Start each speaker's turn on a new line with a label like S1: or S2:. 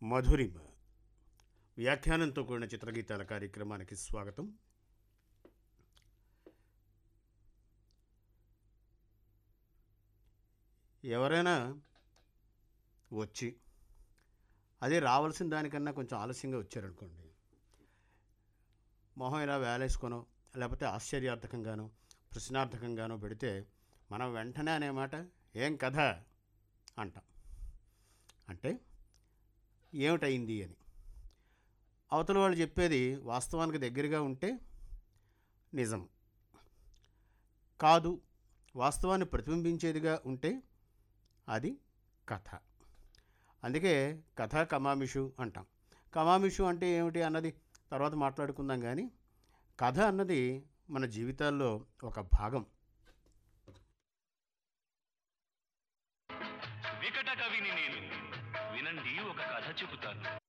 S1: మధురిమ వ్యాఖ్యానంతో కూడిన చిత్రగీతాల కార్యక్రమానికి స్వాగతం ఎవరైనా వచ్చి అదే రావాల్సిన దానికన్నా కొంచెం ఆలస్యంగా వచ్చారనుకోండి మొహం ఇలా వేలేసుకొనో లేకపోతే ఆశ్చర్యార్థకంగానో ప్రశ్నార్థకంగానో పెడితే మనం వెంటనే అనే మాట ఏం కథ అంటాం అంటే ఏమిటయింది అని అవతల వాళ్ళు చెప్పేది వాస్తవానికి దగ్గరగా ఉంటే నిజం కాదు వాస్తవాన్ని ప్రతిబింబించేదిగా ఉంటే అది కథ అందుకే కథ కమామిషు అంటాం కమామిషు అంటే ఏమిటి అన్నది తర్వాత మాట్లాడుకుందాం కానీ కథ అన్నది మన జీవితాల్లో ఒక భాగం
S2: వికట కవిని నేను వినండి ఒక కథ చెబుతాను